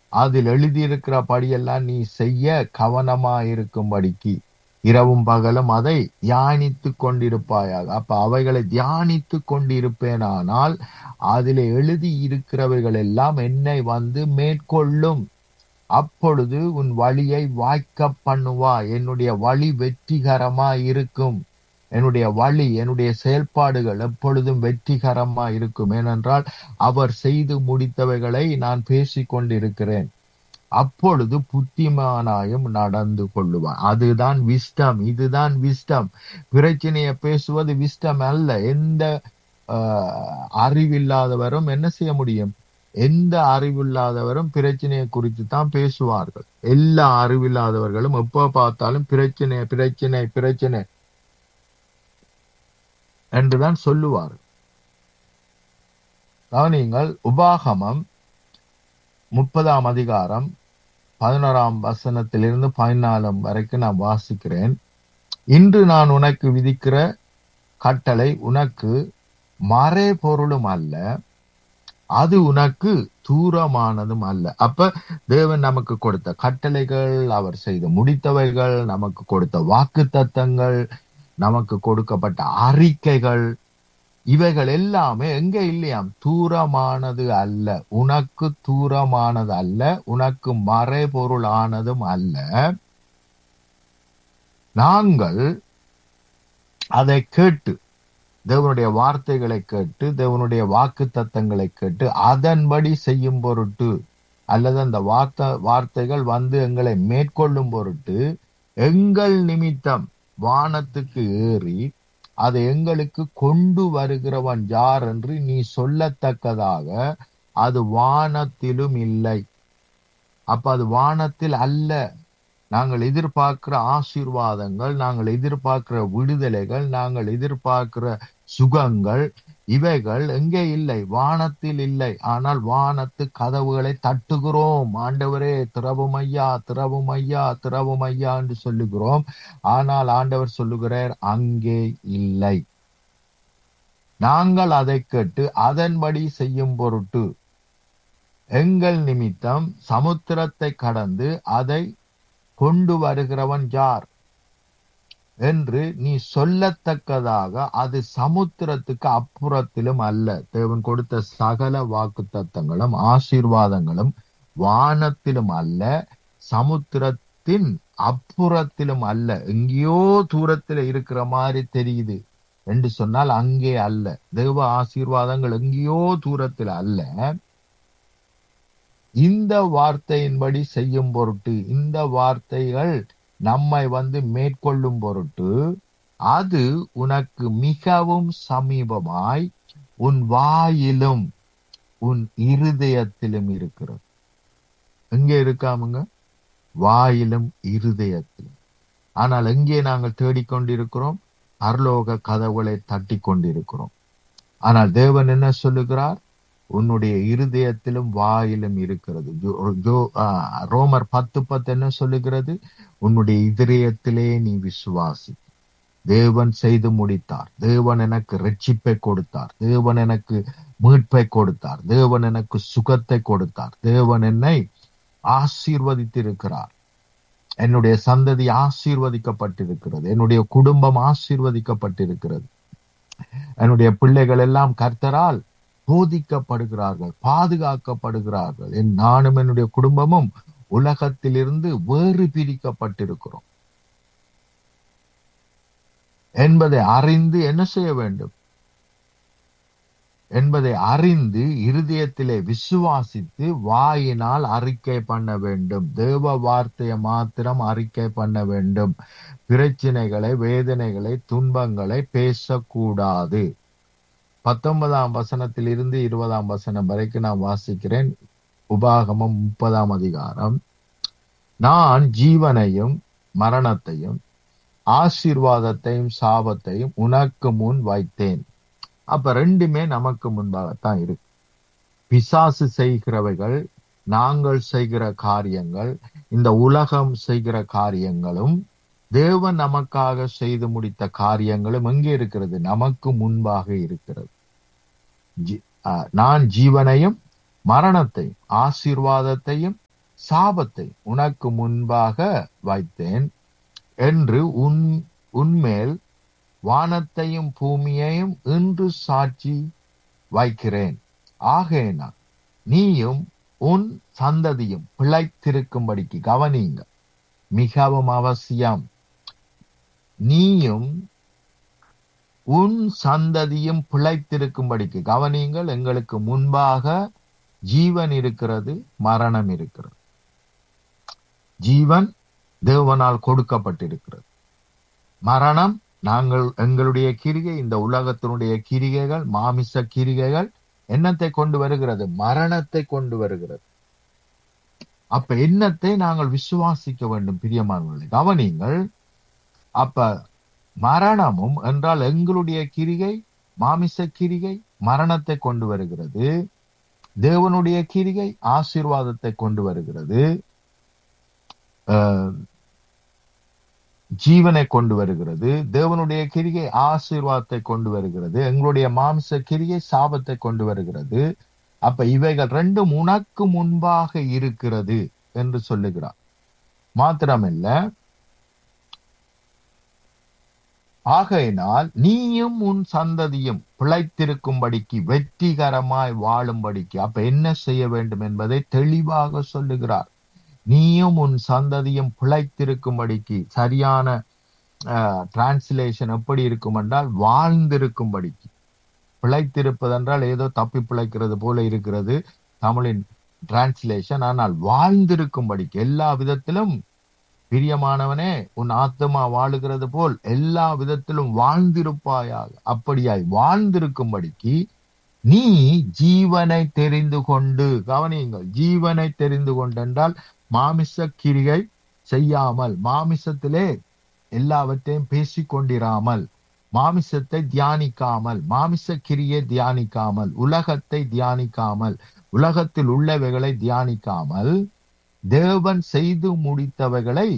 அதில் எழுதியிருக்கிறபடியெல்லாம் நீ செய்ய கவனமா இருக்கும்படிக்கு இரவும் பகலும் அதை தியானித்துக் கொண்டிருப்பாயாக அப்ப அவைகளை தியானித்துக் கொண்டிருப்பேனானால் அதிலே எழுதி இருக்கிறவைகள் எல்லாம் என்னை வந்து மேற்கொள்ளும் அப்பொழுது உன் வழியை வாய்க்க பண்ணுவா என்னுடைய வழி வெற்றிகரமா இருக்கும் என்னுடைய வழி என்னுடைய செயல்பாடுகள் எப்பொழுதும் வெற்றிகரமா இருக்கும் ஏனென்றால் அவர் செய்து முடித்தவைகளை நான் பேசிக் கொண்டிருக்கிறேன் அப்பொழுது புத்திமானாயும் நடந்து கொள்ளுவான் அதுதான் விஸ்டம் இதுதான் விஸ்டம் பிரச்சனையை பேசுவது விஸ்டம் அல்ல எந்த ஆஹ், அறிவில்லாதவரும் என்ன செய்ய முடியும் எந்த அறிவில்லாதவரும் பிரச்சனையை குறித்து தான் பேசுவார்கள் எல்லா அறிவில்லாதவர்களும் எப்ப பார்த்தாலும் பிரச்சனை பிரச்சனை பிரச்சனை என்றுதான் சொல்லுவார்கள் கவனியுங்கள் உபாகமம் முப்பதாம் அதிகாரம் பதினோராம் வசனத்திலிருந்து பதினாலாம் வரைக்கும் நான் வாசிக்கிறேன் இன்று நான் உனக்கு விதிக்கிற கட்டளை உனக்கு மறை பொருளும் அல்ல அது உனக்கு தூரமானதும் அல்ல அப்ப தேவன் நமக்கு கொடுத்த கட்டளைகள் அவர் செய்து முடித்தவைகள் நமக்கு கொடுத்த வாக்கு தத்தங்கள் நமக்கு கொடுக்கப்பட்ட அறிக்கைகள் இவைகள் எல்லாமே எங்க இல்லையாம் தூரமானது அல்ல உனக்கு தூரமானது அல்ல உனக்கு மறைபொருளானதும் அல்ல நாங்கள் அதை கேட்டு தேவனுடைய வார்த்தைகளை கேட்டு தேவனுடைய வாக்கு தத்தங்களை கேட்டு அதன்படி செய்யும் பொருட்டு அல்லது அந்த வார்த்தை வார்த்தைகள் வந்து எங்களை மேற்கொள்ளும் பொருட்டு எங்கள் நிமித்தம் வானத்துக்கு ஏறி அதை எங்களுக்கு கொண்டு வருகிறவன் யார் என்று நீ சொல்லத்தக்கதாக அது வானத்திலும் இல்லை அப்ப அது வானத்தில் அல்ல நாங்கள் எதிர்பார்க்கிற ஆசீர்வாதங்கள் நாங்கள் எதிர்பார்க்கிற விடுதலைகள் நாங்கள் எதிர்பார்க்கிற சுகங்கள் இவைகள் எங்கே இல்லை வானத்தில் இல்லை ஆனால் வானத்து கதவுகளை தட்டுகிறோம் ஆண்டவரே திறவும் ஐயா திறவும் ஐயா திறவும் ஐயா என்று சொல்லுகிறோம் ஆனால் ஆண்டவர் சொல்லுகிறார் அங்கே இல்லை நாங்கள் அதை கேட்டு அதன்படி செய்யும் பொருட்டு எங்கள் நிமித்தம் சமுத்திரத்தை கடந்து அதை கொண்டு வருகிறவன் யார் என்று நீ சொல்லத்தக்கதாக அது சமுத்திரத்துக்கு அப்புறத்திலும் அல்ல தேவன் கொடுத்த சகல வாக்கு தத்தங்களும் ஆசீர்வாதங்களும் வானத்திலும் அல்ல சமுத்திரத்தின் அப்புறத்திலும் அல்ல எங்கேயோ தூரத்துல இருக்கிற மாதிரி தெரியுது என்று சொன்னால் அங்கே அல்ல தேவ ஆசீர்வாதங்கள் எங்கேயோ தூரத்தில் அல்ல இந்த வார்த்தையின்படி செய்யும் பொருட்டு இந்த வார்த்தைகள் நம்மை வந்து மேற்கொள்ளும் பொருட்டு அது உனக்கு மிகவும் சமீபமாய் உன் வாயிலும் உன் இருதயத்திலும் இருக்கிறது எங்கே இருக்காமுங்க வாயிலும் இருதயத்திலும் ஆனால் எங்கே நாங்கள் தேடிக்கொண்டிருக்கிறோம் பரலோக கதவுகளை தட்டி கொண்டிருக்கிறோம் ஆனால் தேவன் என்ன சொல்லுகிறார் உன்னுடைய இருதயத்திலும் வாயிலும் இருக்கிறது ஜோ- ஜோ- ஆ, ரோமர் பத்து பத்து என்ன சொல்லுகிறது உன்னுடைய இதயத்திலே நீ விசுவாசி தேவன் செய்து முடித்தார் தேவன் எனக்கு ரட்சிப்பை கொடுத்தார் தேவன் எனக்கு மீட்பை கொடுத்தார் தேவன் எனக்கு சுகத்தை கொடுத்தார் தேவன் என்னை ஆசீர்வதித்திருக்கிறார் என்னுடைய சந்ததி ஆசீர்வதிக்கப்பட்டிருக்கிறது என்னுடைய குடும்பம் ஆசீர்வதிக்கப்பட்டிருக்கிறது என்னுடைய பிள்ளைகள் எல்லாம் கர்த்தரால் போதிக்கப்படுகிறார்கள் பாதுகாக்கப்படுகிறார்கள் என் நானும் என்னுடைய குடும்பமும் உலகத்திலிருந்து வேறு பிரிக்கப்பட்டிருக்கிறோம் என்பதை அறிந்து என்ன செய்ய வேண்டும் என்பதை அறிந்து இருதயத்திலே விசுவாசித்து வாயினால் அறிக்கை பண்ண வேண்டும் தேவ வார்த்தையை மாத்திரம் அறிக்கை பண்ண வேண்டும் பிரச்சனைகளை வேதனைகளை துன்பங்களை பேசக்கூடாது பத்தொன்பதாம் வசனத்தில் இருந்து இருபதாம் வசனம் வரைக்கும் நான் வாசிக்கிறேன் உபாகமம் முப்பதாம் அதிகாரம் நான் ஜீவனையும் மரணத்தையும் ஆசீர்வாதத்தையும் சாபத்தையும் உனக்கு முன் வைத்தேன் அப்ப ரெண்டுமே நமக்கு முன்பாகத்தான் இருக்கு பிசாசு செய்கிறவைகள் நாங்கள் செய்கிற காரியங்கள் இந்த உலகம் செய்கிற காரியங்களும் தேவன் நமக்காக செய்து முடித்த காரியங்களும் எங்கே இருக்கிறது நமக்கு முன்பாக இருக்கிறது ஜி- ஆ, நான் ஜீவனையும் மரணத்தையும் ஆசீர்வாதத்தையும் சாபத்தை உனக்கு முன்பாக வைத்தேன் என்று உன் உன்மேல் வானத்தையும் பூமியையும் இன்று சாட்சி வைக்கிறேன் ஆகையினால் நீயும் உன் சந்ததியும் பிழைத்திருக்கும்படிக்கு கவனிங்க மிகவும் அவசியம் நீயும் உன் சந்ததியும் பிழைத்திருக்கும்படிக்கு கவனியுங்கள் எங்களுக்கு முன்பாக ஜீவன் இருக்கிறது மரணம் இருக்கிறது ஜீவன் தேவனால் கொடுக்கப்பட்டிருக்கிறது மரணம் நாங்கள் எங்களுடைய கிரிகை இந்த உலகத்தினுடைய கிரிகைகள் மாமிச கிரிகைகள் என்னத்தை கொண்டு வருகிறது மரணத்தை கொண்டு வருகிறது அப்ப என்னத்தை நாங்கள் விசுவாசிக்க வேண்டும் பிரியமானவர்களே கவனிங்கள் அப்ப மரணமும் என்றால் எங்களுடைய கிரிகை மாமிச கிரிகை மரணத்தை கொண்டு வருகிறது தேவனுடைய கிரிகை ஆசீர்வாதத்தை கொண்டு வருகிறது அஹ், ஜீவனை கொண்டு வருகிறது தேவனுடைய கிரிகை ஆசீர்வாதத்தை கொண்டு வருகிறது எங்களுடைய மாம்ச கிரிகை சாபத்தை கொண்டு வருகிறது அப்ப இவைகள் ரெண்டும் உனக்கு முன்பாக இருக்கிறது என்று சொல்லுகிறார் மாத்திரமல்ல ஆகையினால் நீயும் உன் சந்ததியும் பிழைத்திருக்கும்படிக்கு வெற்றிகரமாய் வாழும்படிக்கு அப்ப என்ன செய்ய வேண்டும் என்பதை தெளிவாக சொல்லுகிறார் நீயும் உன் சந்ததியும் பிழைத்திருக்கும்படிக்கு சரியான டிரான்ஸ்லேஷன் எப்படி இருக்கும் என்றால் வாழ்ந்திருக்கும்படிக்கு பிழைத்திருப்பதென்றால் ஏதோ தப்பி பிழைக்கிறது போல இருக்கிறது தமிழின் டிரான்ஸ்லேஷன் ஆனால் வாழ்ந்திருக்கும்படிக்கு எல்லா விதத்திலும் பிரியமானவனே உன் ஆத்மா வாழுகிறது போல் எல்லா விதத்திலும் வாழ்ந்திருப்பாயாக அப்படியாய் வாழ்ந்திருக்கும்படிக்கு நீ ஜீவனை தெரிந்து கொண்டு கவனியுங்கள் ஜீவனை தெரிந்து கொண்டென்றால் மாமிச கிரிகை செய்யாமல் மாமிசத்திலே எல்லாவற்றையும் பேசிக் கொண்டிராமல் மாமிசத்தை தியானிக்காமல் மாமிச கிரியை தியானிக்காமல் உலகத்தை தியானிக்காமல் உலகத்தில் உள்ளவைகளை தியானிக்காமல் தேவன் செய்து முடித்தவைகளை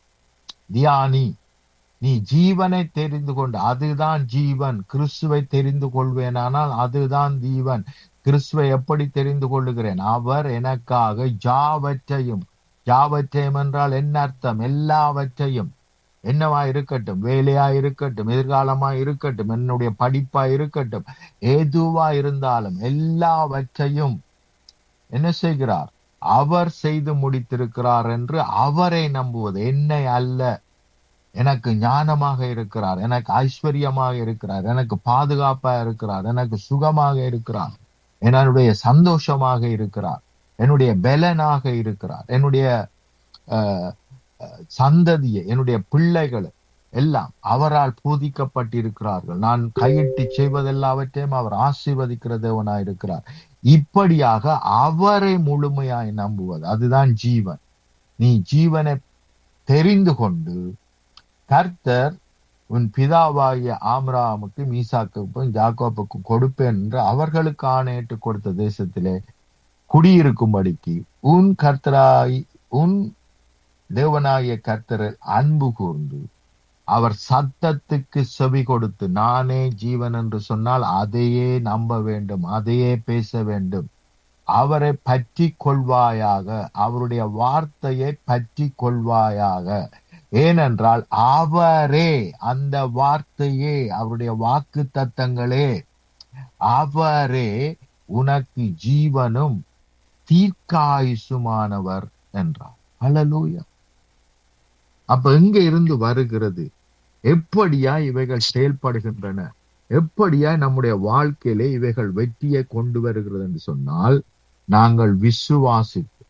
தியானி நீ ஜீவனை தெரிந்து கொண்டு அதுதான் ஜீவன் கிறிஸ்துவை தெரிந்து கொள்வேனானால் அதுதான் ஜீவன் கிறிஸ்துவை எப்படி தெரிந்து கொள்ளுகிறேன் அவர் எனக்காக யாவற்றையும் யாவற்றையும் என்றால் என்ன அர்த்தம் எல்லாவற்றையும் என்னவா இருக்கட்டும் வேலையா இருக்கட்டும் எதிர்காலமா இருக்கட்டும் என்னுடைய படிப்பா இருக்கட்டும் எதுவா இருந்தாலும் எல்லாவற்றையும் என்ன செய்கிறார் அவர் செய்து முடித்திருக்கிறார் என்று அவரை நம்புவது என்னை அல்ல எனக்கு ஞானமாக இருக்கிறார் எனக்கு ஐஸ்வர்யமாக இருக்கிறார் எனக்கு பாதுகாப்பா இருக்கிறார் எனக்கு சுகமாக இருக்கிறார் என்னுடைய சந்தோஷமாக இருக்கிறார் என்னுடைய பலனாக இருக்கிறார் என்னுடைய அஹ், அஹ், சந்ததியை என்னுடைய பிள்ளைகளை எல்லாம் அவரால் போதிக்கப்பட்டிருக்கிறார்கள் நான் கையிட்டு செய்வதெல்லாவற்றையும் அவர் ஆசீர்வதிக்கிற தேவனாய் இருக்கிறார் இப்படியாக அவரை முழுமையாய் நம்புவது அதுதான் ஜீவன் நீ ஜீவனை தெரிந்து கொண்டு கர்த்தர் உன் பிதாவாகிய ஆம்ராமுக்கு மீசாக்குக்கும் ஜாக்கோப்புக்கும் கொடுப்பேன் என்று அவர்களுக்கு ஆணையிட்டு கொடுத்த தேசத்திலே குடியிருக்கும்படிக்கு உன் கர்த்தராய் உன் தேவனாகிய கர்த்தரில் அன்பு கூர்ந்து அவர் சத்தத்துக்கு செவி கொடுத்து நானே ஜீவன் என்று சொன்னால் அதையே நம்ப வேண்டும் அதையே பேச வேண்டும் அவரை பற்றி கொள்வாயாக அவருடைய வார்த்தையை பற்றி கொள்வாயாக ஏனென்றால் அவரே அந்த வார்த்தையே அவருடைய வாக்கு தத்தங்களே அவரே உனக்கு ஜீவனும் தீர்க்காயுசுமானவர் என்றார் ஹalleluya அப்ப எங்க இருந்து வருகிறது எப்படியா இவைகள் செயல்படுகின்றன எப்படியா நம்முடைய வாழ்க்கையிலே இவைகள் வெற்றியை கொண்டு வருகிறது என்று சொன்னால் நாங்கள் விசுவாசித்து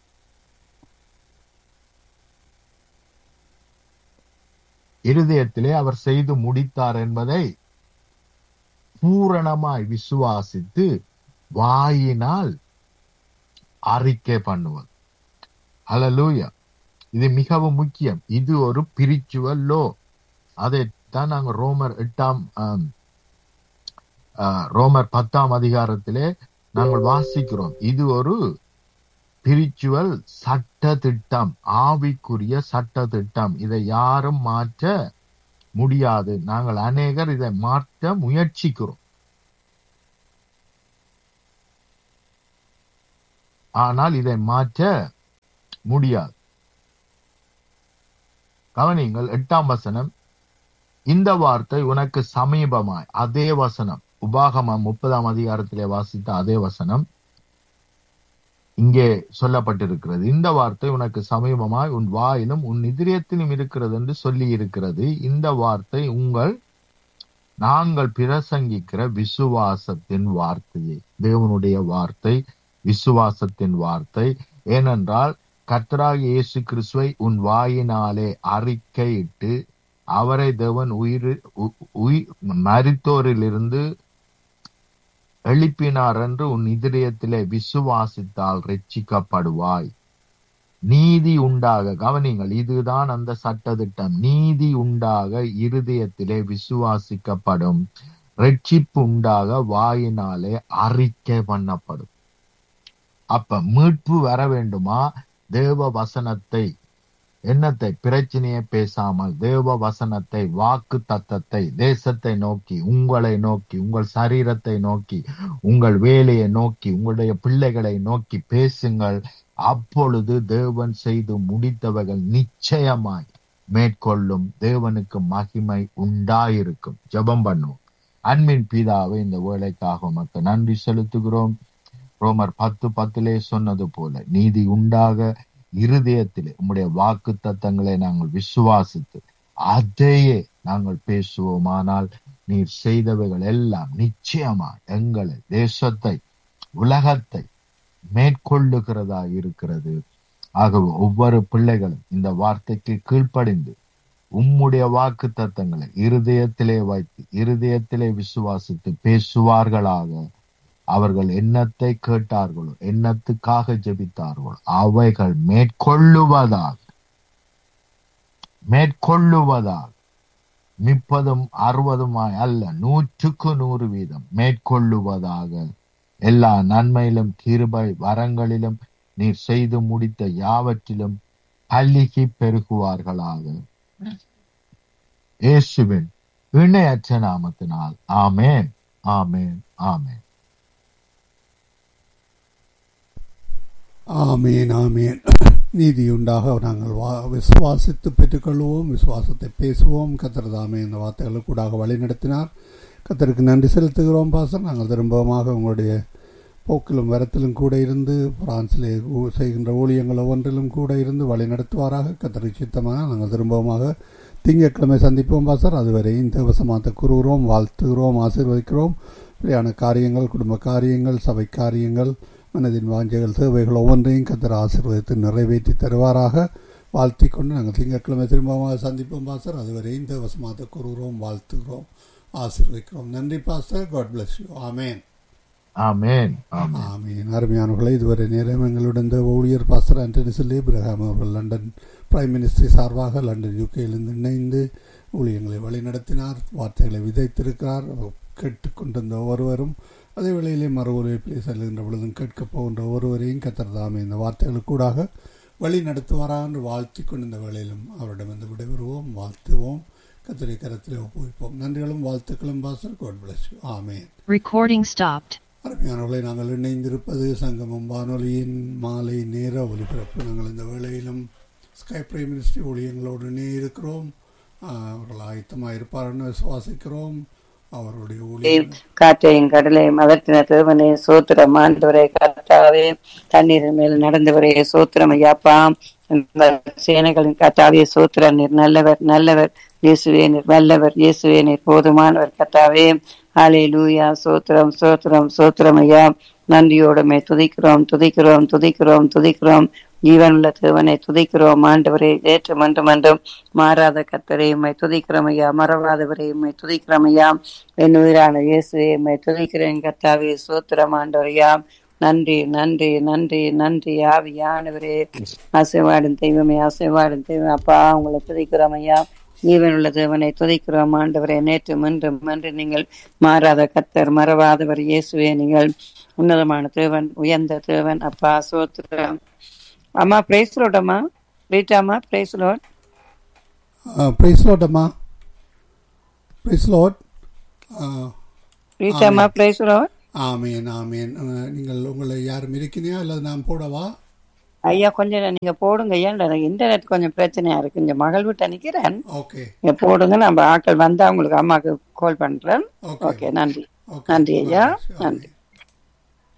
இருதயத்திலே அவர் செய்து முடித்தார் என்பதை பூரணமாய் விசுவாசித்து வாயினால் அறிக்கை பண்ணுவது ஹalleluya இது மிகவும் முக்கியம் இது ஒரு பிரிச்சுவல் லோ அதைத்தான் நாங்கள் ரோமர் எட்டாம் ஆம், ஆ, ரோமர் பத்தாம் அதிகாரத்திலே நாங்கள் வாசிக்கிறோம் இது ஒரு பிரிச்சுவல் சட்ட திட்டம் ஆவிக்குரிய சட்ட திட்டம் இதை யாரும் மாற்ற முடியாது நாங்கள் அநேகர் இதை மாற்ற முயற்சிக்கிறோம் ஆனால் இதை மாற்ற முடியாது கவனிங்கள் எட்டாம் வசனம் இந்த வார்த்தை உனக்கு சமீபமாய் அதே வசனம் உபாகமம் முப்பதாம் அதிகாரத்திலே வாசித்த அதே வசனம் இங்கே சொல்லப்பட்டிருக்கிறது இந்த வார்த்தை உனக்கு சமீபமாய் உன் வாயிலும் உன் இதயத்திலும் இருக்கிறது என்று சொல்லி இருக்கிறது இந்த வார்த்தை உங்கள் நாங்கள் பிரசங்கிக்கிற விசுவாசத்தின் வார்த்தையே தேவனுடைய வார்த்தை விசுவாசத்தின் வார்த்தை ஏனென்றால் கர்த்தராக இயேசு கிறிஸ்துவை உன் வாயினாலே அறிக்கையிட்டு அவரை தேவன் உயிர் உயிர் மரித்தோரிலிருந்து எழுப்பினார் என்று உன் இதயத்திலே விசுவாசித்தால் ரட்சிக்கப்படுவாய் நீதி உண்டாக கவனிங்கள் இதுதான் அந்த சட்டத்திட்டம் நீதி உண்டாக இருதயத்திலே விசுவாசிக்கப்படும் ரட்சிப்பு உண்டாக வாயினாலே அறிக்கை பண்ணப்படும் அப்ப மீட்பு வர வேண்டுமா தேவ வசனத்தை என்னத்தை பிரச்சனையை பேசாமல் தேவ வசனத்தை வாக்கு தத்தத்தை தேசத்தை நோக்கி உங்களை நோக்கி உங்கள் சரீரத்தை நோக்கி உங்கள் வேலையை நோக்கி உங்களுடைய பிள்ளைகளை நோக்கி பேசுங்கள் அப்பொழுது தேவன் செய்து முடித்தவர்கள் நிச்சயமாய் மேற்கொள்ளும் தேவனுக்கு மகிமை உண்டாயிருக்கும் ஜெபம் பண்ணுவோம் அன்பின் பிதாவை இந்த வேலைக்காக உமக்கு நன்றி செலுத்துகிறோம் ரோமர் பத்து பத்திலே சொன்னது போல நீதி உண்டாக இருதயத்திலே உம்முடைய வாக்கு தத்தங்களை நாங்கள் விசுவாசித்து அதையே நாங்கள் பேசுவோமானால் நீர் செய்தவைகள் எல்லாம் நிச்சயமா எங்களை தேசத்தை உலகத்தை மேற்கொள்ளுகிறதா இருக்கிறது ஆகவே ஒவ்வொரு பிள்ளைகளும் இந்த வார்த்தைக்கு கீழ்ப்படிந்து உம்முடைய வாக்கு தத்தங்களை இருதயத்திலே வைத்து இருதயத்திலே விசுவாசித்து பேசுவார்களாக அவர்கள் என்னத்தை கேட்டார்களோ என்னத்துக்காக ஜெபித்தார்களோ அவைகள் மேற்கொள்ளுவதாக மேற்கொள்ளுவதாக முப்பதும் அறுபதுமாய் அல்ல நூற்றுக்கு நூறு வீதம் மேற்கொள்ளுவதாக எல்லா நன்மையிலும் கிருபை வரங்களிலும் நீர் செய்து முடித்த யாவற்றிலும் பல்லிகி பெருகுவார்களாக இயேசுவின் இணையற்ற நாமத்தினால் ஆமேன் ஆமேன் ஆமேன் ஆமேன் ஆமேன் நீதியுண்டாக நாங்கள் வா விசுவாசித்து பெற்றுக்கொள்வோம் விசுவாசத்தை பேசுவோம் கத்தர் தாமே இந்த வார்த்தைகளுக்கூடாக வழிநடத்தினார் கத்தருக்கு நன்றி செலுத்துகிறோம் பாசர் நாங்கள் திரும்பமாக உங்களுடைய போக்கிலும் வரத்திலும் கூட இருந்து பிரான்சிலே ஊ- செய்கின்ற ஊழியங்கள் ஒவ்வொன்றிலும் கூட இருந்து வழி நடத்துவாராக கத்தரை சித்தமாக நாங்கள் திரும்பமாக திங்கட்கிழமை சந்திப்போம் பாசர் அதுவரை இந்த வசமாத்த கூறுகிறோம் வாழ்த்துகிறோம் ஆசீர்வதிக்கிறோம் இப்படியான காரியங்கள் குடும்ப காரியங்கள் சபை காரியங்கள் மனதின் வாஞ்சைகள் தேவைகள் ஒவ்வொன்றையும் கத்தர் ஆசீர்வதித்து நிறைவேற்றி தருவாராக வாழ்த்திக் கொண்டு நாங்கள் திங்கட்கிழமை திரும்பமாக சந்திப்போம் பாஸ்டர் அதுவரை இந்த வசமாத்த கூறுகிறோம் வாழ்த்துகிறோம் ஆசீர்வதிக்கிறோம் நன்றி பாஸ்டர் காட் bless யூ ஆமேன் ஆமேன் ஆமேன் ஆமீன் அருமையானவர்களை இதுவரை நேரம் எங்களுடன் இந்த ஊழியர் பாஸ்டர் ஆண்டனி சில்லி இப்ரஹாம் அவர்கள் லண்டன் பிரைம் மினிஸ்டர் சார்பாக லண்டன் யூகேயிலிருந்து இணைந்து ஊழியங்களை வழிநடத்தினார் வார்த்தைகளை விதைத்திருக்கிறார் கேட்டுக்கொண்டிருந்த ஒருவரும் அதே வேளையிலே மறு ஒலிப்பிலே செல்கின்ற பொழுதும் கேட்கப் போகின்ற ஒருவரையும் கத்தர் தாமே இந்த வார்த்தைகளுக்கூடாக வழி நடத்துவாரா என்று வாழ்த்தி கொண்டு இந்த வேளையிலும் அவரிடமிருந்து விடைபெறுவோம் வாழ்த்துவோம் கத்தரை கரத்திலே ஒப்புவிப்போம் நன்றிகளும் வாழ்த்துக்களும் பாஸ்டர் கோட் பிளஸ் ஆமேன் Recording stopped. அருமையானவர்களை நாங்கள் இணைந்திருப்பது சங்கமம் வானொலியின் மாலை நேர ஒலிபரப்பு நாங்கள் இந்த வேளையிலும் ஸ்கை பிரைம் மினிஸ்ட்ரி ஊழியங்களோடு இணைய இருக்கிறோம் ஆஹ், அவர்கள் ஆயத்தமாக இருப்பார்னு விசுவாசிக்கிறோம் அவருடைய ஊழியம் காற்றையும் கடலையும் அதட்டின தேவனே சோத்திரம் ஆண்டவரே கர்த்தாவே தண்ணீரின் மேல் நடந்தவரே சோத்திரம் ஐயாப்பா இந்த சேனைகளின் கர்த்தாவே சோத்திரம் நீர் நல்லவர் நல்லவர் இயேசுவே நீர் வல்லவர் இயேசுவே நீர் போதுமானவர் கர்த்தாவே ஹாலே லூயா சோத்திரம் சோத்திரம் சோத்திரம் ஐயா நன்றியோடுமே துதிக்கிறோம் துதிக்கிறோம் துதிக்கிறோம் துதிக்கிறோம் ஜீவனுள்ள தேவனை துதிக்கிறோம் ஆண்டவரே ஏற்று மன்றும் மன்றும் மாறாத கத்தரை உம்மை துதிக்கிறோம் ஐயா மறவாதவரை உம்மை துதிக்கிறோம் ஐயா என் உயிரான இயேசுவை உம்மை துதிக்கிறேன் கர்த்தாவே சோத்திரம் ஆண்டவரையா நன்றி நன்றி நன்றி நன்றி ஆவியானவரே ஆசைவாடும் தெய்வமே ஆசைவாடும் தெய்வம் அப்பா உங்களை துதிக்கிறோம் ஐயா ஜீவனுள்ள தேவனை துதிக்கிறோம் ஆண்டவரே நேற்று மன்று மன்று நீங்கள் மாறாத கத்தர் மறவாதவர் இயேசுவே நீங்கள் உன்னதமான தேவன் உயர்ந்த தேவன் அப்பா சோத்திரம் அம்மா பிரைஸ் ரோடம்மா ரீட்டாம்மா பிரைஸ் ரோட் பிரைஸ் லோட்டம்மா பிரைஸ் லோட் ஐயா கொஞ்சம் நீங்க போடுங்க ஐயா எனக்கு இன்டர்நெட் கொஞ்சம் பிரச்சனையா இருக்கு இந்த மகள் விட்டு நிக்கிறேன் ஓகே நீங்க போடுங்க நம்ம ஆட்கள் வந்தா உங்களுக்கு அம்மாக்கு கால் பண்றேன் ஓகே ஓகே நன்றி ஓகே நன்றி ஐயா நன்றி. நன்றி